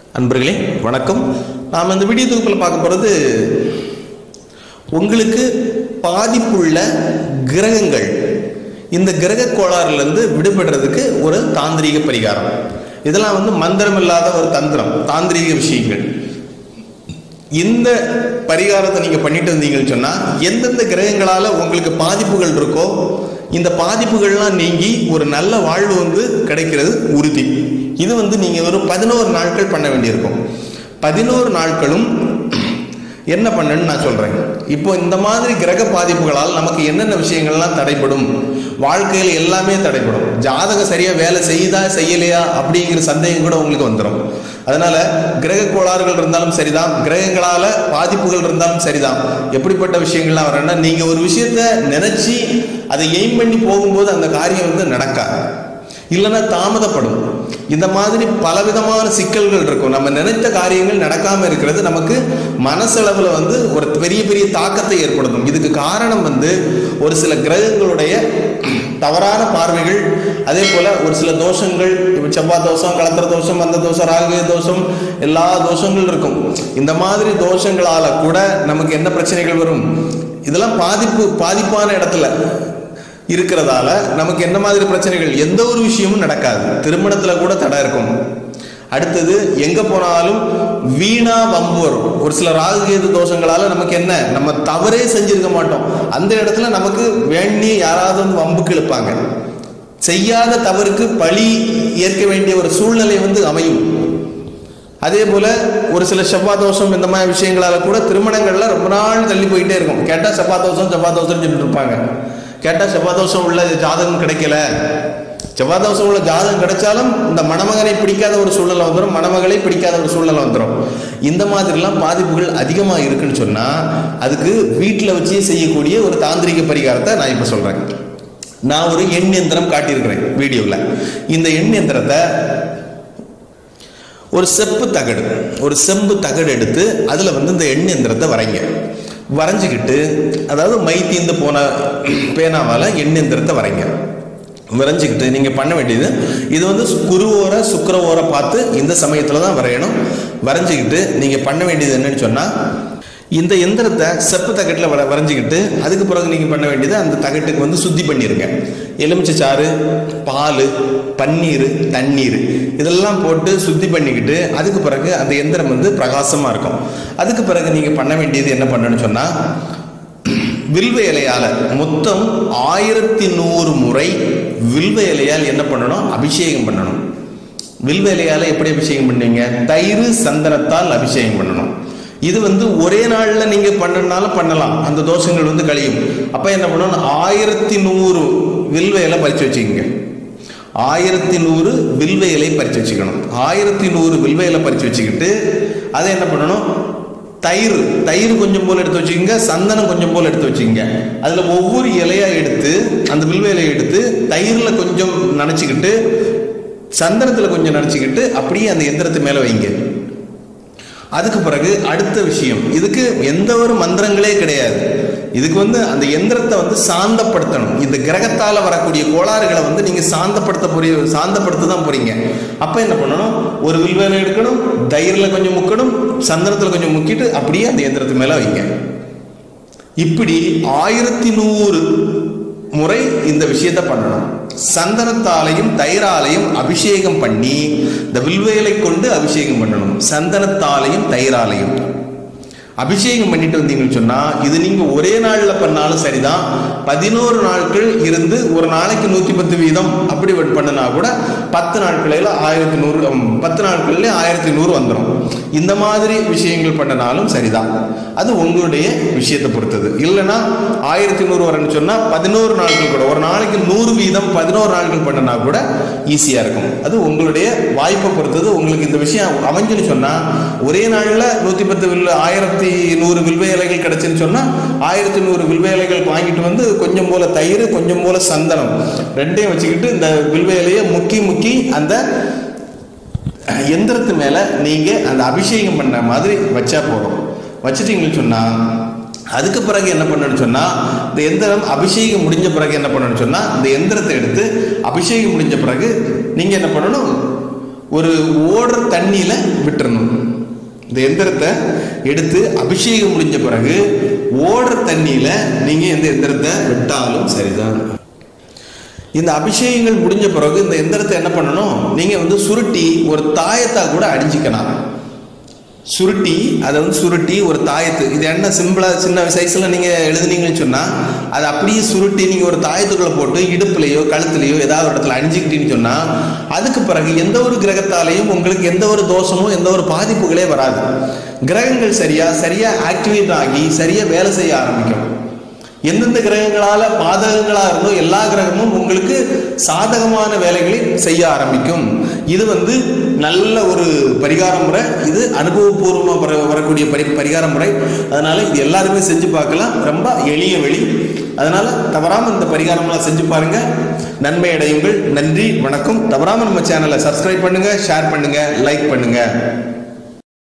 அன்பர்களே வணக்கம் நாம் இந்த வீடியோ தொகுப்பில் பார்க்க போகிறது உங்களுக்கு பாதிப்புள்ள கிரகங்கள் இந்த கிரக கோளாறுலேருந்து விடுபடுறதுக்கு ஒரு தாந்திரீக பரிகாரம் இதெல்லாம் வந்து மந்திரம் இல்லாத ஒரு தந்திரம் தாந்திரீக விஷயங்கள் இந்த பரிகாரத்தை நீங்கள் பண்ணிட்டு இருந்தீங்கன்னு சொன்னால் எந்தெந்த கிரகங்களால் உங்களுக்கு பாதிப்புகள் இருக்கோ இந்த பாதிப்புகள்லாம் நீங்கி ஒரு நல்ல வாழ்வு வந்து கிடைக்கிறது உறுதி இது வந்து நீங்கள் ஒரு பதினோரு நாட்கள் பண்ண வேண்டியிருக்கும் பதினோரு நாட்களும் என்ன பண்ணணும்னு நான் சொல்கிறேன் இப்போ இந்த மாதிரி கிரக பாதிப்புகளால் நமக்கு என்னென்ன விஷயங்கள்லாம் தடைப்படும் வாழ்க்கையில் எல்லாமே தடைப்படும் ஜாதகம் சரியாக வேலை செய்யுதா செய்யலையா அப்படிங்கிற சந்தேகம் கூட உங்களுக்கு வந்துடும் அதனால கிரக கோளாறுகள் இருந்தாலும் சரிதான் கிரகங்களால பாதிப்புகள் இருந்தாலும் சரிதான் எப்படிப்பட்ட விஷயங்கள்லாம் வரணும்னா நீங்க ஒரு விஷயத்த நினைச்சு அதை எய்ம் பண்ணி போகும்போது அந்த காரியம் வந்து நடக்காது இல்லைன்னா தாமதப்படும் இந்த மாதிரி பலவிதமான சிக்கல்கள் இருக்கும் நம்ம நினைத்த காரியங்கள் நடக்காம இருக்கிறது நமக்கு மனசளவில் வந்து ஒரு பெரிய பெரிய தாக்கத்தை ஏற்படுத்தும் இதுக்கு காரணம் வந்து ஒரு சில கிரகங்களுடைய தவறான பார்வைகள் அதே போல ஒரு சில தோஷங்கள் இப்போ செவ்வாய் தோஷம் கலத்திர தோஷம் அந்த தோஷம் ராகு தோஷம் எல்லா தோஷங்கள் இருக்கும் இந்த மாதிரி தோஷங்களால கூட நமக்கு என்ன பிரச்சனைகள் வரும் இதெல்லாம் பாதிப்பு பாதிப்பான இடத்துல இருக்கிறதால நமக்கு என்ன மாதிரி பிரச்சனைகள் எந்த ஒரு விஷயமும் நடக்காது திருமணத்துல கூட தடை இருக்கும் அடுத்தது எங்க போனாலும் வீணா வம்பு வரும் ஒரு சில ராகுகேது தோஷங்களால நமக்கு என்ன நம்ம தவறே செஞ்சிருக்க மாட்டோம் அந்த இடத்துல நமக்கு வேண்டி யாராவது வந்து வம்புக்கு இழுப்பாங்க செய்யாத தவறுக்கு பழி ஏற்க வேண்டிய ஒரு சூழ்நிலை வந்து அமையும் அதே போல ஒரு சில செவ்வாய் தோஷம் இந்த மாதிரி விஷயங்களால கூட திருமணங்கள்ல ரொம்ப நாள் தள்ளி போயிட்டே இருக்கும் கேட்டா செவ்வாய் தோஷம் செவ்வாய் தோஷம் சொல்லிட்டு இருப்பாங்க கேட்டா செவ்வாய் தோஷம் உள்ள ஜாதகம் கிடைக்கல செவ்வாய் தோஷம் உள்ள ஜாதகம் கிடைச்சாலும் இந்த மணமகனை பிடிக்காத ஒரு சூழ்நிலை வந்துடும் மணமகளை பிடிக்காத ஒரு சூழ்நிலை வந்துடும் இந்த மாதிரிலாம் பாதிப்புகள் அதிகமாக இருக்குன்னு சொன்னா அதுக்கு வீட்டில் வச்சே செய்யக்கூடிய ஒரு தாந்திரிக பரிகாரத்தை நான் இப்போ சொல்றேன் நான் ஒரு எண் எந்திரம் காட்டியிருக்கிறேன் வீடியோவில் இந்த எண் எந்திரத்தை ஒரு செப்பு தகடு ஒரு செம்பு தகடு எடுத்து அதில் வந்து இந்த எண் எந்திரத்தை வரைங்க வரைஞ்சிக்கிட்டு அதாவது மை தீர்ந்து போன பேனாவால் எண் எந்திரத்தை வரைங்க வரைஞ்சிக்கிட்டு நீங்கள் பண்ண வேண்டியது இது வந்து குரு ஓர சுக்கர ஓர பார்த்து இந்த சமயத்தில் தான் வரையணும் வரைஞ்சிக்கிட்டு நீங்கள் பண்ண வேண்டியது என்னன்னு சொன்னால் இந்த எந்திரத்தை செப்பு தகட்டில் வர வரைஞ்சிக்கிட்டு அதுக்கு பிறகு நீங்கள் பண்ண வேண்டியது அந்த தகட்டுக்கு வந்து சுத்தி பண்ணிடுங்க எலுமிச்சை சாறு பால் பன்னீர் தண்ணீர் இதெல்லாம் போட்டு சுத்தி பண்ணிக்கிட்டு அதுக்கு பிறகு அந்த எந்திரம் வந்து பிரகாசமாக இருக்கும் அதுக்கு பிறகு நீங்கள் பண்ண வேண்டியது என்ன பண்ணணும்னு சொன்னால் வில்வ இலையால் மொத்தம் ஆயிரத்தி நூறு முறை வில்வ இலையால் என்ன பண்ணணும் அபிஷேகம் பண்ணணும் வில்வ இலையால் எப்படி அபிஷேகம் பண்ணுவீங்க தயிர் சந்தனத்தால் அபிஷேகம் பண்ணணும் இது வந்து ஒரே நாள்ல நீங்க பண்ணனாலும் பண்ணலாம் அந்த தோஷங்கள் வந்து கழியும் அப்ப என்ன பண்ணணும் ஆயிரத்தி நூறு வில்வ இலை பறிச்சு வச்சுக்கோங்க ஆயிரத்தி நூறு வில்வ இலை பறிச்சு வச்சுக்கணும் ஆயிரத்தி நூறு வில்வ இலை பறிச்சு வச்சுக்கிட்டு அதை என்ன பண்ணணும் தயிர் தயிர் கொஞ்சம் போல் எடுத்து வச்சுக்கோங்க சந்தனம் கொஞ்சம் போல் எடுத்து வச்சுக்கோங்க அதுல ஒவ்வொரு இலையா எடுத்து அந்த வில்வ இலையை எடுத்து தயிர்ல கொஞ்சம் நனைச்சிக்கிட்டு சந்தனத்துல கொஞ்சம் நனைச்சிக்கிட்டு அப்படியே அந்த எந்திரத்து மேல வைங்க அதுக்கு பிறகு அடுத்த விஷயம் இதுக்கு எந்த ஒரு மந்திரங்களே கிடையாது இதுக்கு வந்து அந்த எந்திரத்தை வந்து சாந்தப்படுத்தணும் இந்த கிரகத்தால வரக்கூடிய கோளாறுகளை வந்து நீங்க சாந்தப்படுத்த போறீ சாந்தப்படுத்த தான் போறீங்க அப்ப என்ன பண்ணணும் ஒரு வில்வேலை எடுக்கணும் தயிர்ல கொஞ்சம் முக்கணும் சந்தனத்துல கொஞ்சம் முக்கிட்டு அப்படியே அந்த எந்திரத்து மேல வைங்க இப்படி ஆயிரத்தி நூறு முறை இந்த விஷயத்தை பண்ணணும் சந்தனத்தாலையும் தயிராலையும் அபிஷேகம் பண்ணி இந்த வில்வேலை கொண்டு அபிஷேகம் பண்ணணும் சந்தனத்தாலையும் தயிராலையும் அபிஷேகம் பண்ணிட்டு வந்தீங்கன்னு சொன்னா இது நீங்க ஒரே நாள்ல பண்ணாலும் சரிதான் பதினோரு நாட்கள் இருந்து ஒரு நாளைக்கு நூத்தி பத்து வீதம் அப்படி பண்ணினா கூட பத்து நாட்களில் ஆயிரத்தி நூறு உம், பத்து நாட்கள்ல ஆயிரத்தி நூறு வந்துடும் இந்த மாதிரி விஷயங்கள் பண்ணனாலும் சரிதான் அது உங்களுடைய விஷயத்தை பொறுத்தது இல்லைன்னா ஆயிரத்தி நூறு வரேன்னு சொன்னா பதினோரு நாட்கள் கூட ஒரு நாளைக்கு நூறு வீதம் பதினோரு நாட்கள் பண்ணினா கூட ஈஸியா இருக்கும் அது உங்களுடைய வாய்ப்பை பொறுத்தது உங்களுக்கு இந்த விஷயம் அமைஞ்சுன்னு சொன்னா ஒரே நாள்ல நூத்தி பத்து வில் ஆயிரத்தி நூறு வில்வ இலைகள் கிடைச்சுன்னு சொன்னா ஆயிரத்தி நூறு வில்வ இலைகள் வாங்கிட்டு வந்து கொஞ்சம் போல தயிர் கொஞ்சம் போல சந்தனம் ரெண்டையும் வச்சுக்கிட்டு இந்த வில்வ இலையை முக்கி முக்கி அந்த எந்திரத்து மேல நீங்க அந்த அபிஷேகம் பண்ண மாதிரி வச்சா போதும் வச்சுட்டீங்கன்னு சொன்னா அதுக்கு பிறகு என்ன பண்ணணும்னு சொன்னா இந்த எந்திரம் அபிஷேகம் முடிஞ்ச பிறகு என்ன பண்ணணும்னு சொன்னா இந்த எந்திரத்தை எடுத்து அபிஷேகம் முடிஞ்ச பிறகு நீங்க என்ன பண்ணணும் ஒரு ஓடுற தண்ணியில விட்டுறணும் இந்த எந்திரத்தை எடுத்து அபிஷேகம் முடிஞ்ச பிறகு ஓடுற தண்ணியில நீங்க இந்த எந்திரத்தை விட்டாலும் சரிதான் இந்த அபிஷேகங்கள் முடிஞ்ச பிறகு இந்த எந்திரத்தை என்ன பண்ணணும் நீங்க வந்து சுருட்டி ஒரு தாயத்தா கூட அடிஞ்சுக்கலாம் சுருட்டி அதை வந்து சுருட்டி ஒரு தாயத்து இது என்ன சிம்பிளா சின்ன சைஸ்ல நீங்க எழுதுனீங்கன்னு சொன்னா அதை அப்படியே சுருட்டி நீங்க ஒரு தாயத்துக்குள்ள போட்டு இடுப்புலையோ கழுத்துலையோ ஏதாவது ஒரு இடத்துல அணிஞ்சுக்கிட்டீங்கன்னு சொன்னா அதுக்கு பிறகு எந்த ஒரு கிரகத்தாலையும் உங்களுக்கு எந்த ஒரு தோஷமும் எந்த ஒரு பாதிப்புகளே வராது கிரகங்கள் சரியா சரியா ஆக்டிவேட் ஆகி சரியா வேலை செய்ய ஆரம்பிக்கும் எந்தெந்த கிரகங்களால பாதகங்களா இருந்தோ எல்லா கிரகமும் உங்களுக்கு சாதகமான வேலைகளை செய்ய ஆரம்பிக்கும் இது வந்து நல்ல ஒரு பரிகார முறை இது அனுபவபூர்வமா வர- வரக்கூடிய பரி பரிகார முறை அதனால இது எல்லாருமே செஞ்சு பார்க்கலாம் ரொம்ப எளிய வழி அதனால தவறாம இந்த பரிகாரம்லாம் செஞ்சு பாருங்க நன்மை அடையுங்கள் நன்றி வணக்கம் தவறாம நம்ம சேனலை சப்ஸ்கிரைப் பண்ணுங்க ஷேர் பண்ணுங்க லைக் பண்ணுங்க